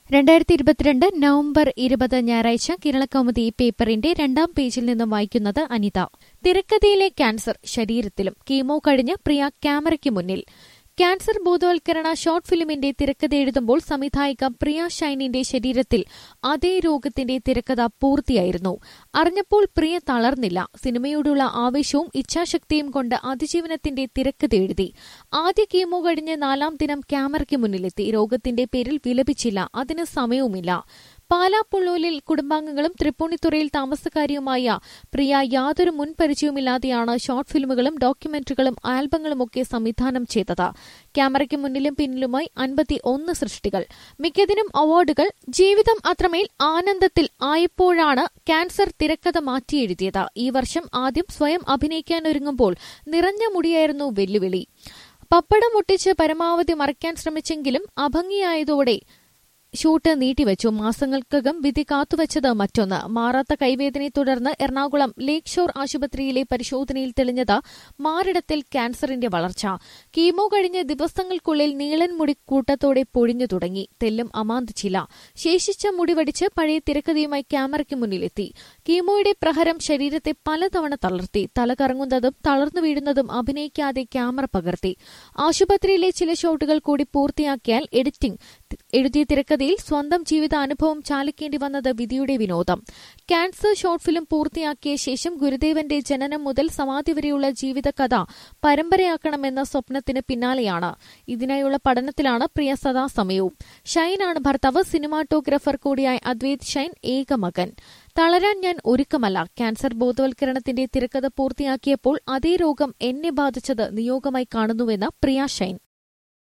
രണ്ടായിരത്തി ഇരുപത്തിരണ്ട് നവംബർ ഇരുപത് ഞായറാഴ്ച കേരളകൗമുദി പേപ്പറിന്റെ രണ്ടാം പേജിൽ നിന്നും വായിക്കുന്നത് അനിത തിരക്കഥയിലെ ക്യാൻസർ ശരീരത്തിലും കീമോ കഴിഞ്ഞ് പ്രിയ ക്യാമറയ്ക്ക് മുന്നിൽ ക്യാൻസർ ബോധവൽക്കരണ ഷോർട്ട് ഫിലിമിന്റെ തിരക്കഥ എഴുതുമ്പോൾ സംവിധായിക പ്രിയ ഷൈനിന്റെ ശരീരത്തിൽ അതേ രോഗത്തിന്റെ തിരക്കഥ പൂർത്തിയായിരുന്നു അറിഞ്ഞപ്പോൾ പ്രിയ തളർന്നില്ല സിനിമയോടുള്ള ആവേശവും ഇച്ഛാശക്തിയും കൊണ്ട് അതിജീവനത്തിന്റെ തിരക്കഥ എഴുതി ആദ്യ കീമോ കഴിഞ്ഞ് നാലാം ദിനം ക്യാമറയ്ക്ക് മുന്നിലെത്തി രോഗത്തിന്റെ പേരിൽ വിലപിച്ചില്ല അതിന് സമയവുമില്ല പാലാപ്പുള്ളൂരിൽ കുടുംബാംഗങ്ങളും തൃപ്പൂണിത്തുറയിൽ താമസക്കാരിയുമായ പ്രിയ യാതൊരു മുൻപരിചയവുമില്ലാതെയാണ് ഷോർട്ട് ഫിലിമുകളും ഡോക്യുമെന്ററികളും ആൽബങ്ങളുമൊക്കെ സംവിധാനം ചെയ്തത് ക്യാമറയ്ക്ക് മുന്നിലും പിന്നിലുമായി അൻപത്തി ഒന്ന് സൃഷ്ടികൾ മിക്കതിനും അവാർഡുകൾ ജീവിതം അത്രമേൽ ആനന്ദത്തിൽ ആയപ്പോഴാണ് ക്യാൻസർ തിരക്കഥ മാറ്റിയെഴുതിയത് ഈ വർഷം ആദ്യം സ്വയം അഭിനയിക്കാനൊരുങ്ങുമ്പോൾ നിറഞ്ഞ മുടിയായിരുന്നു വെല്ലുവിളി പപ്പടം ഒട്ടിച്ച് പരമാവധി മറയ്ക്കാൻ ശ്രമിച്ചെങ്കിലും അഭംഗിയായതോടെ ഷൂട്ട് നീട്ടിവച്ചു മാസങ്ങൾക്കകം വിധി കാത്തുവച്ചത് മറ്റൊന്ന് മാറാത്ത കൈവേദനയെ തുടർന്ന് എറണാകുളം ലേക്ക് ഷോർ ആശുപത്രിയിലെ പരിശോധനയിൽ തെളിഞ്ഞത് മാറിടത്തിൽ ക്യാൻസറിന്റെ വളർച്ച കീമോ കഴിഞ്ഞ് ദിവസങ്ങൾക്കുള്ളിൽ നീളൻ മുടി കൂട്ടത്തോടെ പൊഴിഞ്ഞു തുടങ്ങി തെല്ലും അമാന്തിച്ചില്ല ശേഷിച്ച മുടി വടിച്ച് പഴയ തിരക്കഥയുമായി ക്യാമറയ്ക്ക് മുന്നിലെത്തി കീമോയുടെ പ്രഹരം ശരീരത്തെ പലതവണ തളർത്തി തല കറങ്ങുന്നതും തളർന്നു വീഴുന്നതും അഭിനയിക്കാതെ ക്യാമറ പകർത്തി ആശുപത്രിയിലെ ചില ഷോട്ടുകൾ കൂടി പൂർത്തിയാക്കിയാൽ എഡിറ്റിംഗ് എഴുതിയ തിരക്കഥയിൽ സ്വന്തം ജീവിതാനുഭവം ചാലിക്കേണ്ടി വന്നത് വിധിയുടെ വിനോദം ക്യാൻസർ ഷോർട്ട് ഫിലിം പൂർത്തിയാക്കിയ ശേഷം ഗുരുദേവന്റെ ജനനം മുതൽ സമാധി വരെയുള്ള ജീവിതകഥ പരമ്പരയാക്കണമെന്ന സ്വപ്നത്തിന് പിന്നാലെയാണ് ഇതിനായുള്ള പഠനത്തിലാണ് പ്രിയ സദാസമയവും ഷൈനാണ് ഭർത്താവ് സിനിമാറ്റോഗ്രാഫർ കൂടിയായ അദ്വൈത് ഷൈൻ ഏക മകൻ തളരാൻ ഞാൻ ഒരുക്കമല്ല ക്യാൻസർ ബോധവൽക്കരണത്തിന്റെ തിരക്കഥ പൂർത്തിയാക്കിയപ്പോൾ അതേ രോഗം എന്നെ ബാധിച്ചത് നിയോഗമായി കാണുന്നുവെന്ന് പ്രിയ ഷൈൻ